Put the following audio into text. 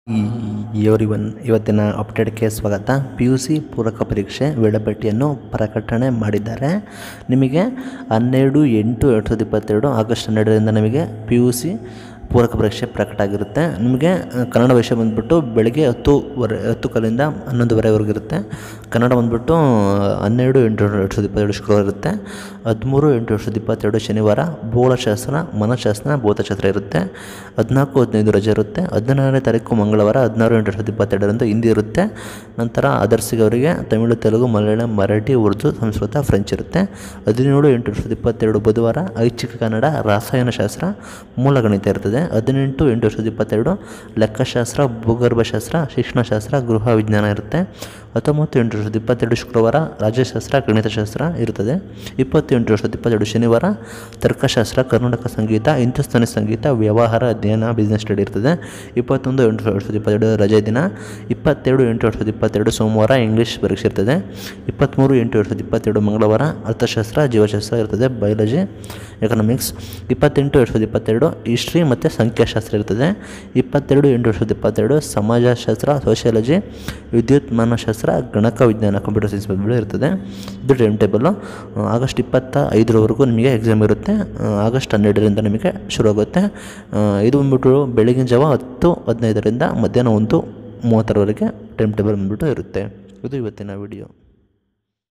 every one ಇವತ್ತಿನ ಅಪ್ಡೇಟ್ಗೆ ಸ್ವಾಗತ P U C ಪೂರಕ ಪರೀಕ್ಷೆ ವೇಳಾಪಟ್ಟಿಯನ್ನು ಪ್ರಕಟಣೆ ಮಾಡಿದ್ದಾರೆ ನಿಮಗೆ ಹನ್ನೆರಡು ಎಂಟು ಎರಡು ಸಾವಿರದ ಇಪ್ಪತ್ತೆರಡು ಆಗಸ್ಟ್ ಹನ್ನೆರಡರಿಂದ ನಿಮಗೆ ಪಿ ಯು ಸಿ ಪೂರಕ ಪರೀಕ್ಷೆ ಪ್ರಕಟ ಆಗಿರುತ್ತೆ ನಿಮಗೆ ಆ, ಕನ್ನಡ ವಿಷಯ ಬಂದುಬಿಟ್ಟು ಬೆಳಗ್ಗೆ ಹತ್ತುವರೆ ಹತ್ತು ಕಾಲಿಂದ ಹನ್ನೊಂದುವರೆವರೆಗೂ ಇರುತ್ತೆ ಕನ್ನಡ ಬಂದುಬಿಟ್ಟು ಹನ್ನೆರಡು ಎಂಟು ಎರಡು ಸಾವಿರದ ಇಪ್ಪತ್ತೆರಡು ಶುಕ್ರವಾರ ಇರುತ್ತೆ ಹದಿಮೂರು ಎಂಟು ಎರಡು ಸಾವಿರದ ಇಪ್ಪತ್ತೆರಡು ಶನಿವಾರ ಭೂಗೋಳಶಾಸ್ತ್ರ ಮನಃಶಾಸ್ತ್ರ ಭೌತಶಾಸ್ತ್ರ ಇರುತ್ತೆ ಹದಿನಾಲ್ಕು ಹದಿನೈದು ರಜೆ ಇರುತ್ತೆ ಹದಿನಾರನೇ ತಾರೀಕು ಮಂಗಳವಾರ ಹದಿನಾರು ಎಂಟು ಎರಡು ಸಾವಿರದ ಇಪ್ಪತ್ತೆರಡರಂದು ಹಿಂದಿ ಇರುತ್ತೆ ನಂತರ ಅದರ್ಸಿಗೆ ಅವರಿಗೆ ತಮಿಳು ತೆಲುಗು ಮಲಯಾಳಂ ಮರಾಠಿ ಉರ್ದು ಸಂಸ್ಕೃತ ಫ್ರೆಂಚ್ ಇರುತ್ತೆ ಹದಿನೇಳು ಎಂಟು ಎರಡು ಸಾವಿರದ ಇಪ್ಪತ್ತೆರಡು ಬುಧವಾರ ಐಚ್ಛಿಕ ಕನ್ನಡ ರಸಾಯನಶಾಸ್ತ್ರ ಮೂಲಗಣಿತ ಇರ್ತದೆ ಹದಿನೆಂಟು ಎಂಟು ಎರಡು ಸಾವಿರದ ಇಪ್ಪತ್ತೆರಡು ಲೆಕ್ಕಶಾಸ್ತ್ರ ಭೂಗರ್ಭಶಾಸ್ತ್ರ ಶಿಕ್ಷಣಶಾಸ್ತ್ರ ಗೃಹ ವಿಜ್ಞಾನ ಇರುತ್ತೆ ಹತ್ತೊಂಬತ್ತು ಎಂಟು ಎರಡು ಸಾವಿರದ ಇಪ್ಪತ್ತೆರಡು ಶುಕ್ರವಾರ ರಾಜ್ಯಶಾಸ್ತ್ರ ಗಣಿತಶಾಸ್ತ್ರ ಇರ್ತದೆ ಇಪ್ಪತ್ತು ಎಂಟು ಎರಡು ಸಾವಿರದ ಇಪ್ಪತ್ತೆರಡು ಶನಿವಾರ ತರ್ಕಶಾಸ್ತ್ರ ಕರ್ನಾಟಕ ಸಂಗೀತ ಹಿಂದೂಸ್ತಾನಿ ಸಂಗೀತ ವ್ಯವಹಾರ ಅಧ್ಯಯನ ಬಿಸ್ನೆಸ್ ಸ್ಟಡಿ ಇರ್ತದೆ ಇಪ್ಪತ್ತೊಂದು ಎಂಟು ಎರಡು ಸಾವಿರದ ಇಪ್ಪತ್ತೆರಡು ರಜೆ ದಿನ ಇಪ್ಪತ್ತೆರಡು ಎಂಟು ಎರಡು ಸಾವಿರದ ಇಪ್ಪತ್ತೆರಡು ಸೋಮವಾರ ಇಂಗ್ಲೀಷ್ ಪರೀಕ್ಷೆ ಇರ್ತದೆ ಇಪ್ಪತ್ತ್ಮೂರು ಎಂಟು ಎರಡು ಸಾವಿರದ ಇಪ್ಪತ್ತೆರಡು ಮಂಗಳವಾರ ಅರ್ಥಶಾಸ್ತ್ರ ಜೀವಶಾಸ್ತ್ರ ಇರ್ತದೆ ಬಯಾಲಜಿ ಎಕನಾಮಿಕ್ಸ್ ಇಪ್ಪತ್ತೆಂಟು ಎರಡು ಸಾವಿರದ ಇಪ್ಪತ್ತೆರಡು ಹಿಸ್ಟ್ರಿ ಮತ್ತು ಸಂಖ್ಯಾಶಾಸ್ತ್ರ ಇರ್ತದೆ ಇಪ್ಪತ್ತೆರಡು ಎಂಟು ಎರಡು ಸಾವಿರದ ಇಪ್ಪತ್ತೆರಡು ಸಮಾಜಶಾಸ್ತ್ರ ಸೋಷಿಯಾಲಜಿ ವಿದ್ಯುನ್ಮಾನಶಾಸ್ತ್ರ ಗಣಕ ವಿಜ್ಞಾನ ಕಂಪ್ಯೂಟರ್ ಸೈನ್ಸ್ ಬಂದ್ಬಿಟ್ಟು ಇರ್ತದೆ ಇದು ಟೈಮ್ ಟೇಬಲ್ಲು ಆಗಸ್ಟ್ ಇಪ್ಪತ್ತ ಐದರವರೆಗೂ ನಿಮಗೆ ಎಕ್ಸಾಮ್ ಇರುತ್ತೆ ಆ, ಆಗಸ್ಟ್ ಹನ್ನೆರಡರಿಂದ ನಿಮಗೆ ಶುರು ಆಗುತ್ತೆ ಆ, ಇದು ಬಂದ್ಬಿಟ್ಟು ಬೆಳಗಿನ ಜಾವ ಹತ್ತು ಹದಿನೈದರಿಂದ ಮಧ್ಯಾಹ್ನ ಒಂದು ಮೂವತ್ತರವರೆಗೆ ಟೈಮ್ ಟೇಬಲ್ ಬಂದ್ಬಿಟ್ಟು ಇರುತ್ತೆ ಇದು ಇವತ್ತಿನ ವಿಡಿಯೋ